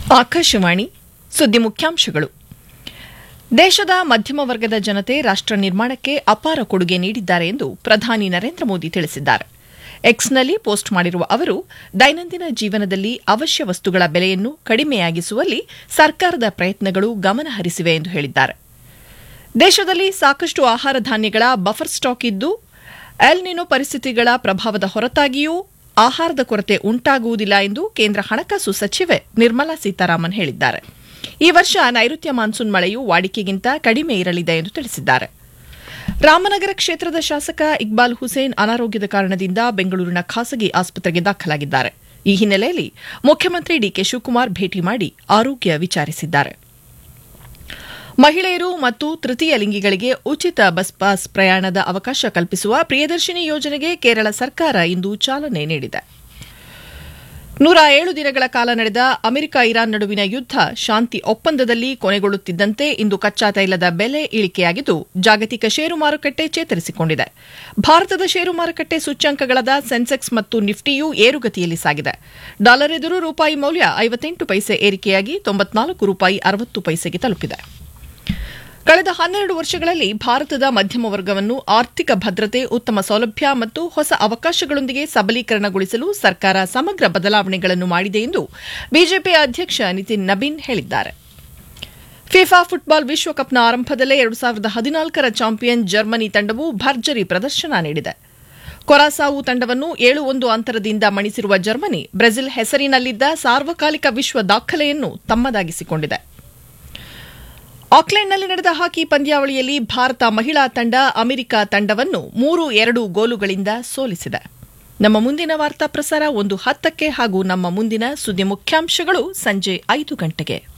ಆಕಾಶವಾಣಿ ಸುದ್ದಿ ಮುಖ್ಯಾಂಶಗಳು ದೇಶದ ಮಧ್ಯಮ ವರ್ಗದ ಜನತೆ ರಾಷ್ಟ್ರ ನಿರ್ಮಾಣಕ್ಕೆ ಅಪಾರ ಕೊಡುಗೆ ನೀಡಿದ್ದಾರೆ ಎಂದು ಪ್ರಧಾನಿ ನರೇಂದ್ರ ಮೋದಿ ತಿಳಿಸಿದ್ದಾರೆ ಎಕ್ಸ್ನಲ್ಲಿ ಪೋಸ್ಟ್ ಮಾಡಿರುವ ಅವರು ದೈನಂದಿನ ಜೀವನದಲ್ಲಿ ಅವಶ್ಯ ವಸ್ತುಗಳ ಬೆಲೆಯನ್ನು ಕಡಿಮೆಯಾಗಿಸುವಲ್ಲಿ ಸರ್ಕಾರದ ಪ್ರಯತ್ನಗಳು ಗಮನಹರಿಸಿವೆ ಎಂದು ಹೇಳಿದ್ದಾರೆ ದೇಶದಲ್ಲಿ ಸಾಕಷ್ಟು ಆಹಾರ ಧಾನ್ಯಗಳ ಬಫರ್ ಸ್ಟಾಕ್ ಇದ್ದು ಎಲ್ನಿನೋ ಪರಿಸ್ಥಿತಿಗಳ ಪ್ರಭಾವದ ಹೊರತಾಗಿಯೂ ಆಹಾರದ ಕೊರತೆ ಉಂಟಾಗುವುದಿಲ್ಲ ಎಂದು ಕೇಂದ್ರ ಹಣಕಾಸು ಸಚಿವೆ ನಿರ್ಮಲಾ ಸೀತಾರಾಮನ್ ಹೇಳಿದ್ದಾರೆ ಈ ವರ್ಷ ನೈಋತ್ಯ ಮಾನ್ಸೂನ್ ಮಳೆಯು ವಾಡಿಕೆಗಿಂತ ಕಡಿಮೆ ಇರಲಿದೆ ಎಂದು ತಿಳಿಸಿದ್ದಾರೆ ರಾಮನಗರ ಕ್ಷೇತ್ರದ ಶಾಸಕ ಇಕ್ಬಾಲ್ ಹುಸೇನ್ ಅನಾರೋಗ್ಯದ ಕಾರಣದಿಂದ ಬೆಂಗಳೂರಿನ ಖಾಸಗಿ ಆಸ್ಪತ್ರೆಗೆ ದಾಖಲಾಗಿದ್ದಾರೆ ಈ ಹಿನ್ನೆಲೆಯಲ್ಲಿ ಮುಖ್ಯಮಂತ್ರಿ ಡಿಕೆ ಶಿವಕುಮಾರ್ ಭೇಟಿ ಮಾಡಿ ಆರೋಗ್ಯ ವಿಚಾರಿಸಿದ್ದಾರೆ ಮಹಿಳೆಯರು ಮತ್ತು ತೃತೀಯ ಲಿಂಗಿಗಳಿಗೆ ಉಚಿತ ಬಸ್ ಪಾಸ್ ಪ್ರಯಾಣದ ಅವಕಾಶ ಕಲ್ಪಿಸುವ ಪ್ರಿಯದರ್ಶಿನಿ ಯೋಜನೆಗೆ ಕೇರಳ ಸರ್ಕಾರ ಇಂದು ಚಾಲನೆ ನೀಡಿದೆ ನೂರ ಏಳು ದಿನಗಳ ಕಾಲ ನಡೆದ ಅಮೆರಿಕ ಇರಾನ್ ನಡುವಿನ ಯುದ್ದ ಶಾಂತಿ ಒಪ್ಪಂದದಲ್ಲಿ ಕೊನೆಗೊಳ್ಳುತ್ತಿದ್ದಂತೆ ಇಂದು ಕಚ್ಚಾ ತೈಲದ ಬೆಲೆ ಇಳಿಕೆಯಾಗಿದ್ದು ಜಾಗತಿಕ ಷೇರು ಮಾರುಕಟ್ಟೆ ಚೇತರಿಸಿಕೊಂಡಿದೆ ಭಾರತದ ಷೇರು ಮಾರುಕಟ್ಟೆ ಸೂಚ್ಯಂಕಗಳಾದ ಸೆನ್ಸೆಕ್ಸ್ ಮತ್ತು ನಿಫ್ಟಿಯೂ ಏರುಗತಿಯಲ್ಲಿ ಸಾಗಿದೆ ಡಾಲರ್ ಎದುರು ರೂಪಾಯಿ ಮೌಲ್ಯ ಐವತ್ತೆಂಟು ಪೈಸೆ ಏರಿಕೆಯಾಗಿ ತೊಂಬತ್ನಾಲ್ಕು ರೂಪಾಯಿ ಅರವತ್ತು ಪೈಸೆಗೆ ತಲುಪಿದೆ ಕಳೆದ ಹನ್ನೆರಡು ವರ್ಷಗಳಲ್ಲಿ ಭಾರತದ ಮಧ್ಯಮ ವರ್ಗವನ್ನು ಆರ್ಥಿಕ ಭದ್ರತೆ ಉತ್ತಮ ಸೌಲಭ್ಯ ಮತ್ತು ಹೊಸ ಅವಕಾಶಗಳೊಂದಿಗೆ ಸಬಲೀಕರಣಗೊಳಿಸಲು ಸರ್ಕಾರ ಸಮಗ್ರ ಬದಲಾವಣೆಗಳನ್ನು ಮಾಡಿದೆ ಎಂದು ಬಿಜೆಪಿ ಅಧ್ಯಕ್ಷ ನಿತಿನ್ ನಬೀನ್ ಹೇಳಿದ್ದಾರೆ ಫಿಫಾ ಫುಟ್ಬಾಲ್ ವಿಶ್ವಕಪ್ನ ಆರಂಭದಲ್ಲೇ ಎರಡು ಸಾವಿರದ ಹದಿನಾಲ್ಕರ ಚಾಂಪಿಯನ್ ಜರ್ಮನಿ ತಂಡವು ಭರ್ಜರಿ ಪ್ರದರ್ಶನ ನೀಡಿದೆ ಕೊರಾಸಾವು ತಂಡವನ್ನು ಏಳು ಒಂದು ಅಂತರದಿಂದ ಮಣಿಸಿರುವ ಜರ್ಮನಿ ಬ್ರೆಜಿಲ್ ಹೆಸರಿನಲ್ಲಿದ್ದ ಸಾರ್ವಕಾಲಿಕ ವಿಶ್ವ ದಾಖಲೆಯನ್ನು ತಮ್ಮದಾಗಿಸಿಕೊಂಡಿದೆ ಆಕ್ಲೆಂಡ್ನಲ್ಲಿ ನಡೆದ ಹಾಕಿ ಪಂದ್ಯಾವಳಿಯಲ್ಲಿ ಭಾರತ ಮಹಿಳಾ ತಂಡ ಅಮೆರಿಕ ತಂಡವನ್ನು ಮೂರು ಎರಡು ಗೋಲುಗಳಿಂದ ಸೋಲಿಸಿದೆ ನಮ್ಮ ಮುಂದಿನ ವಾರ್ತಾ ಪ್ರಸಾರ ಒಂದು ಹತ್ತಕ್ಕೆ ಹಾಗೂ ನಮ್ಮ ಮುಂದಿನ ಸುದ್ದಿ ಮುಖ್ಯಾಂಶಗಳು ಸಂಜೆ ಐದು ಗಂಟೆಗೆ